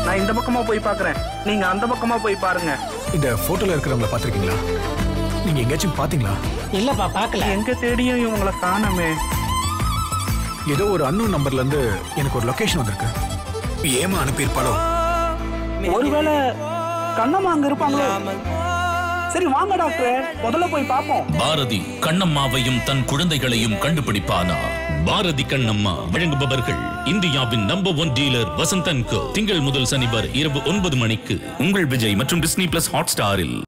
நான் இந்த பக்கமா போய் பார்க்கறேன் நீங்க அந்த பக்கமா போய் பாருங்க இந்த போட்டோல இருக்கிறவங்கள பாத்திருக்கீங்களா நீங்க எங்கேயாச்சும் பாத்தீங்களா இல்லப்பா பார்க்கல எங்க தேடியும் இவங்கள காணோமே ஏதோ ஒரு அன்னோன் நம்பர்ல இருந்து எனக்கு ஒரு லொகேஷன் வந்திருக்கு ஏமா அனுப்பியிருப்பாளோ ஒருவேளை கண்ணம்மா அங்க இருப்பாங்களோ சரி வாங்க டாக்டர் முதல்ல போய் பார்ப்போம் பாரதி கண்ணம்மாவையும் தன் குழந்தைகளையும் கண்டுபிடிப்பானா பாரதி கண்ணம்மா வழங்குபவர்கள் இந்தியாவின் number one dealer Vasanthan co திங்கள் முதல் சனி வரை இரவு ஒன்பது மணிக்கு உங்கள் விஜய் மற்றும் டிஸ்னி பிளஸ் ஹாட் ஸ்டாரில்